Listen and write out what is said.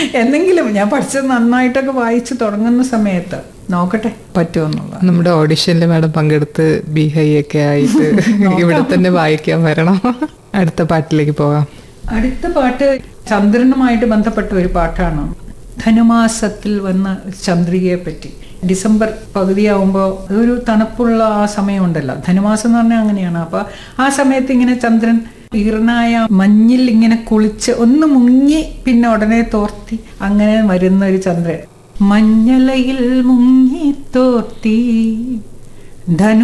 എന്തെങ്കിലും ഞാൻ പഠിച്ചത് നന്നായിട്ടൊക്കെ വായിച്ചു തുടങ്ങുന്ന സമയത്ത് നോക്കട്ടെ പറ്റുമെന്നുള്ളത് നമ്മുടെ ഓഡിഷനിൽ മാഡം പങ്കെടുത്ത് ബി ഹൈ ഒക്കെ ആയിട്ട് ഇവിടെ തന്നെ വായിക്കാൻ വരണം അടുത്ത പാട്ടിലേക്ക് പോകാം അടുത്ത പാട്ട് ചന്ദ്രനുമായിട്ട് ബന്ധപ്പെട്ട ഒരു പാട്ടാണ് ധനുമാസത്തിൽ വന്ന ചന്ദ്രികയെ പറ്റി ഡിസംബർ പകുതിയാവുമ്പോൾ അതൊരു തണുപ്പുള്ള ആ സമയമുണ്ടല്ലോ ധനുമാസം എന്ന് പറഞ്ഞാൽ അങ്ങനെയാണ് അപ്പൊ ആ സമയത്ത് ഇങ്ങനെ ചന്ദ്രൻ ഈർണായ മഞ്ഞിൽ ഇങ്ങനെ കുളിച്ച് ഒന്ന് മുങ്ങി പിന്നെ ഉടനെ തോർത്തി അങ്ങനെ വരുന്ന ഒരു ചന്ദ്രൻ മഞ്ഞലയിൽ മുങ്ങി തോർത്തി ധനു